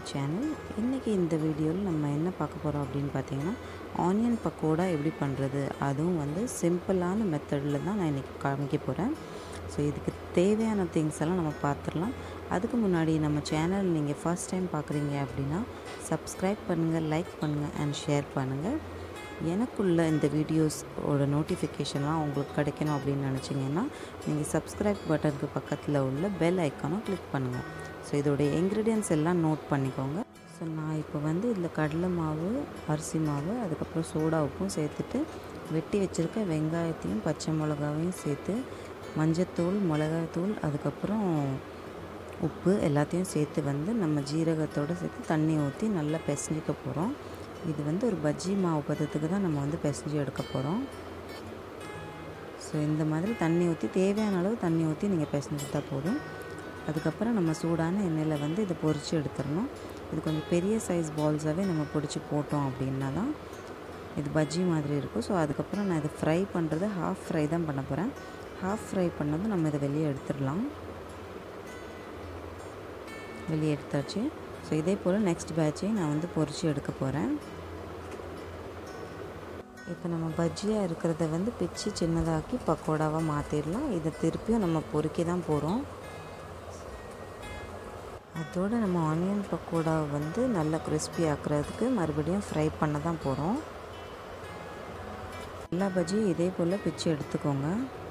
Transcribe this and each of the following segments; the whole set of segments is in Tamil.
சேனல் இன்றைக்கி இந்த வீடியோவில் நம்ம என்ன பார்க்க போகிறோம் அப்படின்னு பார்த்தீங்கன்னா ஆனியன் பக்கோடா எப்படி பண்ணுறது அதுவும் வந்து சிம்பிளான மெத்தடில் தான் நான் இன்றைக்கி காமிக்க போகிறேன் ஸோ இதுக்கு தேவையான திங்ஸ் எல்லாம் நம்ம பார்த்துடலாம் அதுக்கு முன்னாடி நம்ம சேனல் நீங்கள் ஃபர்ஸ்ட் டைம் பார்க்குறீங்க அப்படின்னா சப்ஸ்கிரைப் பண்ணுங்கள் லைக் பண்ணுங்கள் அண்ட் ஷேர் பண்ணுங்கள் எனக்குள்ள இந்த வீடியோஸோட நோட்டிஃபிகேஷன்லாம் உங்களுக்கு கிடைக்கணும் அப்படின்னு நினச்சிங்கன்னா நீங்கள் சப்ஸ்கிரைப் பட்டனுக்கு பக்கத்தில் உள்ள பெல் ஐக்கானும் கிளிக் பண்ணுங்கள் ஸோ இதோடைய இன்க்ரீடியன்ஸ் எல்லாம் நோட் பண்ணிக்கோங்க ஸோ நான் இப்போ வந்து இதில் கடலை மாவு அரிசி மாவு அதுக்கப்புறம் சோடா உப்பும் சேர்த்துட்டு வெட்டி வச்சுருக்க வெங்காயத்தையும் பச்சை மிளகாவையும் சேர்த்து மஞ்சத்தூள் மிளகாய்த்தூள் அதுக்கப்புறம் உப்பு எல்லாத்தையும் சேர்த்து வந்து நம்ம ஜீரகத்தோடு சேர்த்து தண்ணி ஊற்றி நல்லா பிசைஞ்சிக்க போகிறோம் இது வந்து ஒரு பஜ்ஜி மாவு பதத்துக்கு தான் நம்ம வந்து பிசைஞ்சு எடுக்க போகிறோம் ஸோ இந்த மாதிரி தண்ணி ஊற்றி தேவையான அளவு தண்ணி ஊற்றி நீங்கள் பிசைஞ்சிட்டா போதும் அதுக்கப்புறம் நம்ம சூடான எண்ணெயில் வந்து இதை பொரித்து எடுத்துடணும் இது கொஞ்சம் பெரிய சைஸ் பால்ஸாகவே நம்ம பிடிச்சி போட்டோம் அப்படின்னா தான் இது பஜ்ஜி மாதிரி இருக்கும் ஸோ அதுக்கப்புறம் நான் இதை ஃப்ரை பண்ணுறது ஹாஃப் ஃப்ரை தான் பண்ண போகிறேன் ஹாஃப் ஃப்ரை பண்ணதும் நம்ம இதை வெளியே எடுத்துடலாம் வெளியே எடுத்தாச்சு ஸோ இதே போல் நெக்ஸ்ட் பேட்சையும் நான் வந்து பொரித்து எடுக்க போகிறேன் இப்போ நம்ம பஜ்ஜியாக இருக்கிறத வந்து பிச்சு சின்னதாக்கி பக்கோடாவாக மாற்றிடலாம் இதை திருப்பியும் நம்ம பொறுக்கி தான் போகிறோம் அதோடு நம்ம ஆனியன் பக்கோடாவை வந்து நல்லா கிறிஸ்பி ஆக்குறதுக்கு மறுபடியும் ஃப்ரை பண்ண தான் போகிறோம் எல்லா பஜ்ஜியும் இதே போல் பிச்சு எடுத்துக்கோங்க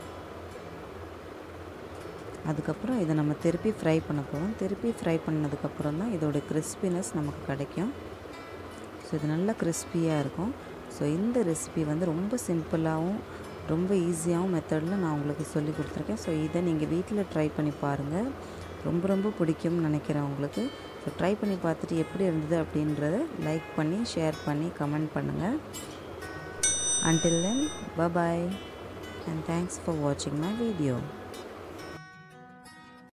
அதுக்கப்புறம் இதை நம்ம திருப்பி ஃப்ரை பண்ண போகிறோம் திருப்பி ஃப்ரை பண்ணதுக்கப்புறம் தான் இதோட கிறிஸ்பினஸ் நமக்கு கிடைக்கும் ஸோ இது நல்லா கிறிஸ்பியாக இருக்கும் ஸோ இந்த ரெசிபி வந்து ரொம்ப சிம்பிளாகவும் ரொம்ப ஈஸியாகவும் மெத்தடில் நான் உங்களுக்கு சொல்லி கொடுத்துருக்கேன் ஸோ இதை நீங்கள் வீட்டில் ட்ரை பண்ணி பாருங்கள் ரொம்ப ரொம்ப பிடிக்கும்னு நினைக்கிறேன் உங்களுக்கு ஸோ ட்ரை பண்ணி பார்த்துட்டு எப்படி இருந்தது அப்படின்றத லைக் பண்ணி ஷேர் பண்ணி கமெண்ட் பண்ணுங்கள் until then bye bye and thanks for வாட்சிங் மை வீடியோ